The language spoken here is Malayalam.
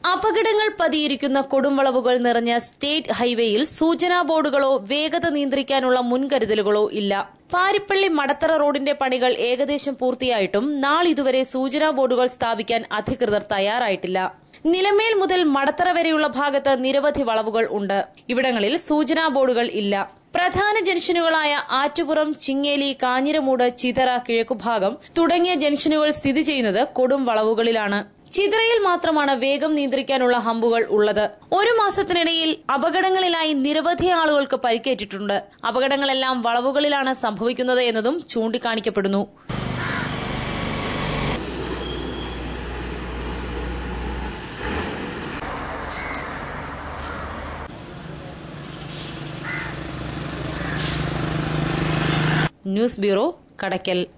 അപകടങ്ങൾ പതിയിരിക്കുന്ന കൊടുംവളവുകൾ നിറഞ്ഞ സ്റ്റേറ്റ് ഹൈവേയിൽ സൂചനാ ബോർഡുകളോ വേഗത നിയന്ത്രിക്കാനുള്ള മുൻകരുതലുകളോ ഇല്ല പാരിപ്പള്ളി മടത്തറ റോഡിന്റെ പണികൾ ഏകദേശം പൂർത്തിയായിട്ടും നാളിതുവരെ സൂചനാ ബോർഡുകൾ സ്ഥാപിക്കാൻ അധികൃതർ തയ്യാറായിട്ടില്ല നിലമേൽ മുതൽ മടത്തറ വരെയുള്ള ഭാഗത്ത് നിരവധി വളവുകൾ ഉണ്ട് ഇവിടങ്ങളിൽ സൂചനാ ബോർഡുകൾ ഇല്ല പ്രധാന ജംഗ്ഷനുകളായ ആറ്റുപുറം ചിങ്ങേലി കാഞ്ഞിരമൂട് ചിതറ കിഴക്കുഭാഗം തുടങ്ങിയ ജംഗ്ഷനുകൾ സ്ഥിതി ചെയ്യുന്നത് കൊടും വളവുകളിലാണ് ചിതറയിൽ മാത്രമാണ് വേഗം നിയന്ത്രിക്കാനുള്ള ഹമ്പുകൾ ഉള്ളത് ഒരു മാസത്തിനിടയിൽ അപകടങ്ങളിലായി നിരവധി ആളുകൾക്ക് പരിക്കേറ്റിട്ടുണ്ട് അപകടങ്ങളെല്ലാം വളവുകളിലാണ് സംഭവിക്കുന്നത് എന്നതും ചൂണ്ടിക്കാണിക്കപ്പെടുന്നു ന്യൂസ് ബ്യൂറോ കടയ്ക്കൽ